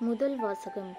முதல் வாசகம்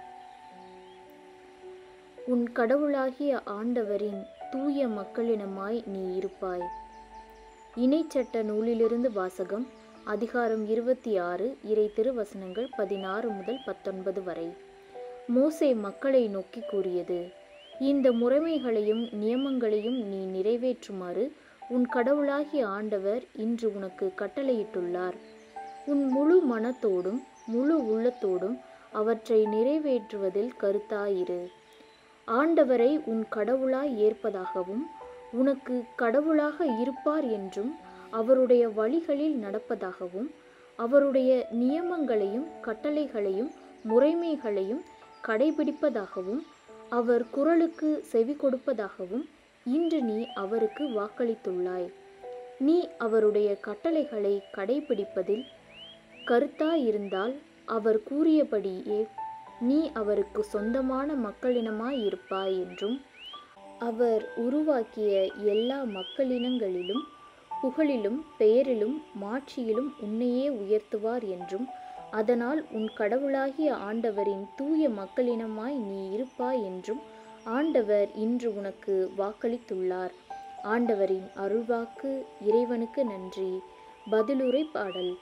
உன் கடவுளாகிய ஆண்டவரின் தூய மக்களினமாய் நீ இருப்பாய் இணைச்சட்ட நூலிலிருந்து வாசகம் அதிகாரம் இருபத்தி ஆறு இறை திருவசனங்கள் பதினாறு முதல் பத்தொன்பது வரை மோசே மக்களை நோக்கி கூறியது இந்த முறைமைகளையும் நியமங்களையும் நீ நிறைவேற்றுமாறு உன் கடவுளாகிய ஆண்டவர் இன்று உனக்கு கட்டளையிட்டுள்ளார் உன் முழு மனத்தோடும் முழு உள்ளத்தோடும் அவற்றை நிறைவேற்றுவதில் கருத்தாயிரு ஆண்டவரை உன் கடவுளாய் ஏற்பதாகவும் உனக்கு கடவுளாக இருப்பார் என்றும் அவருடைய வழிகளில் நடப்பதாகவும் அவருடைய நியமங்களையும் கட்டளைகளையும் முறைமைகளையும் கடைபிடிப்பதாகவும் அவர் குரலுக்கு செவி கொடுப்பதாகவும் இன்று நீ அவருக்கு வாக்களித்துள்ளாய் நீ அவருடைய கட்டளைகளை கடைபிடிப்பதில் கருத்தாயிருந்தால் அவர் கூறியபடியே நீ அவருக்கு சொந்தமான மக்களினமாய் இருப்பாய் என்றும் அவர் உருவாக்கிய எல்லா மக்களினங்களிலும் புகழிலும் பெயரிலும் மாட்சியிலும் உன்னையே உயர்த்துவார் என்றும் அதனால் உன் கடவுளாகிய ஆண்டவரின் தூய மக்களினமாய் நீ இருப்பாய் என்றும் ஆண்டவர் இன்று உனக்கு வாக்களித்துள்ளார் ஆண்டவரின் அருள்வாக்கு இறைவனுக்கு நன்றி பதிலுரை பாடல்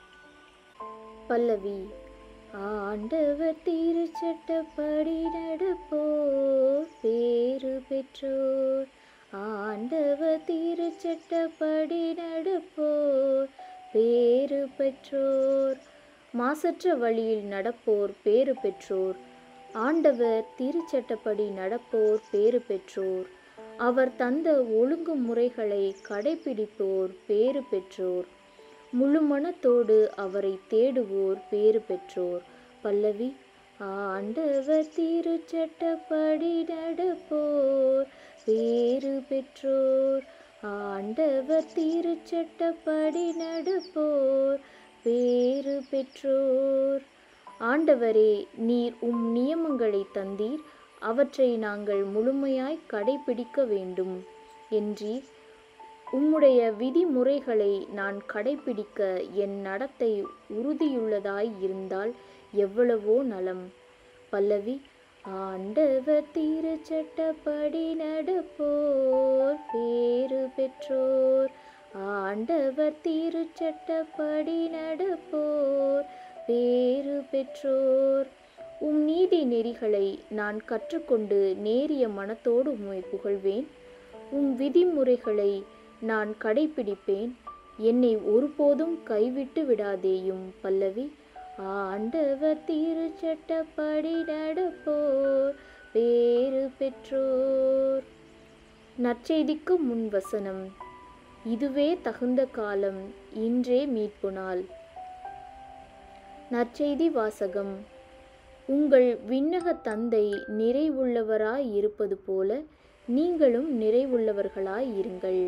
பல்லவி ஆண்டவர் திருச்சட்டப்படி நடப்போர் பேறு பெற்றோர் ஆண்டவர் திருச்சட்டப்படி நடப்போர் பேறு பெற்றோர் மாசற்ற வழியில் நடப்போர் பேறு பெற்றோர் ஆண்டவர் திருச்சட்டப்படி நடப்போர் பேறு பெற்றோர் அவர் தந்த ஒழுங்குமுறைகளை கடைபிடிப்போர் பேறு பெற்றோர் முழு மனத்தோடு அவரை தேடுவோர் பேறு பெற்றோர் பல்லவி ஆண்டவர் திருச்சட்டப்படி நடப்போர் பேறு பெற்றோர் ஆண்டவர் திருச்சட்டப்படி நடப்போர் பேறு பெற்றோர் ஆண்டவரே நீர் உம் நியமங்களை தந்தீர் அவற்றை நாங்கள் முழுமையாய் கடைபிடிக்க வேண்டும் என்றீர் உம்முடைய விதிமுறைகளை நான் கடைபிடிக்க என் நடத்தை உறுதியுள்ளதாய் இருந்தால் எவ்வளவோ நலம் பல்லவி ஆண்டவர் திருச்சட்டப்படி நடப்போர் பேறு பெற்றோர் ஆண்டவர் திருச்சட்டப்படி நடப்போர் பேறு பெற்றோர் உம் நீதி நெறிகளை நான் கற்றுக்கொண்டு நேரிய மனத்தோடு உம்மை புகழ்வேன் உம் விதிமுறைகளை நான் கடைபிடிப்பேன் என்னை ஒருபோதும் கைவிட்டு விடாதேயும் பல்லவி ஆண்டவர் திருச்சட்டப்படி நடப்போர் பேறு பெற்றோர் நற்செய்திக்கு முன் வசனம் இதுவே தகுந்த காலம் இன்றே மீட்பு நாள் நற்செய்தி வாசகம் உங்கள் விண்ணக தந்தை நிறைவுள்ளவராய் இருப்பது போல நீங்களும் நிறைவுள்ளவர்களாய் இருங்கள்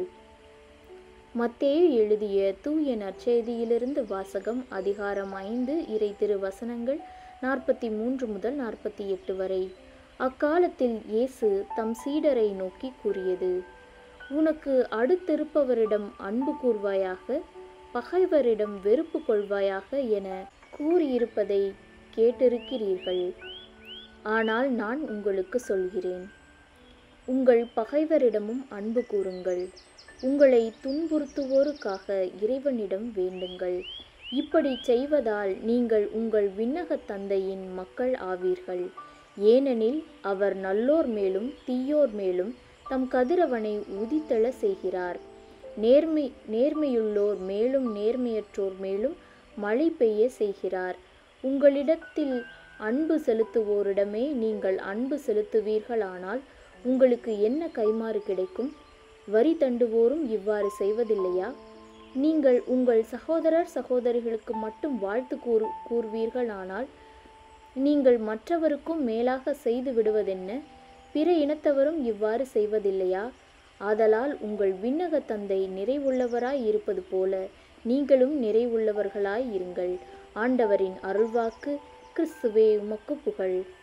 மத்தேயு எழுதிய தூய நற்செய்தியிலிருந்து வாசகம் அதிகாரம் ஐந்து இறை திரு வசனங்கள் நாற்பத்தி மூன்று முதல் நாற்பத்தி எட்டு வரை அக்காலத்தில் இயேசு தம் சீடரை நோக்கி கூறியது உனக்கு அடுத்திருப்பவரிடம் அன்பு கூர்வாயாக பகைவரிடம் வெறுப்பு கொள்வாயாக என கூறியிருப்பதை கேட்டிருக்கிறீர்கள் ஆனால் நான் உங்களுக்கு சொல்கிறேன் உங்கள் பகைவரிடமும் அன்பு கூறுங்கள் உங்களை துன்புறுத்துவோருக்காக இறைவனிடம் வேண்டுங்கள் இப்படி செய்வதால் நீங்கள் உங்கள் விண்ணக தந்தையின் மக்கள் ஆவீர்கள் ஏனெனில் அவர் நல்லோர் மேலும் தீயோர் மேலும் தம் கதிரவனை உதித்தெழ செய்கிறார் நேர்மை நேர்மையுள்ளோர் மேலும் நேர்மையற்றோர் மேலும் மழை பெய்ய செய்கிறார் உங்களிடத்தில் அன்பு செலுத்துவோரிடமே நீங்கள் அன்பு செலுத்துவீர்களானால் உங்களுக்கு என்ன கைமாறு கிடைக்கும் வரி தண்டுவோரும் இவ்வாறு செய்வதில்லையா நீங்கள் உங்கள் சகோதரர் சகோதரிகளுக்கு மட்டும் வாழ்த்து கூறு கூறுவீர்களானால் நீங்கள் மற்றவருக்கும் மேலாக செய்து விடுவதென்ன பிற இனத்தவரும் இவ்வாறு செய்வதில்லையா ஆதலால் உங்கள் விண்ணக தந்தை நிறைவுள்ளவராய் இருப்பது போல நீங்களும் நிறைவுள்ளவர்களாய் இருங்கள் ஆண்டவரின் அருள்வாக்கு கிறிஸ்துவே உமக்கு புகழ்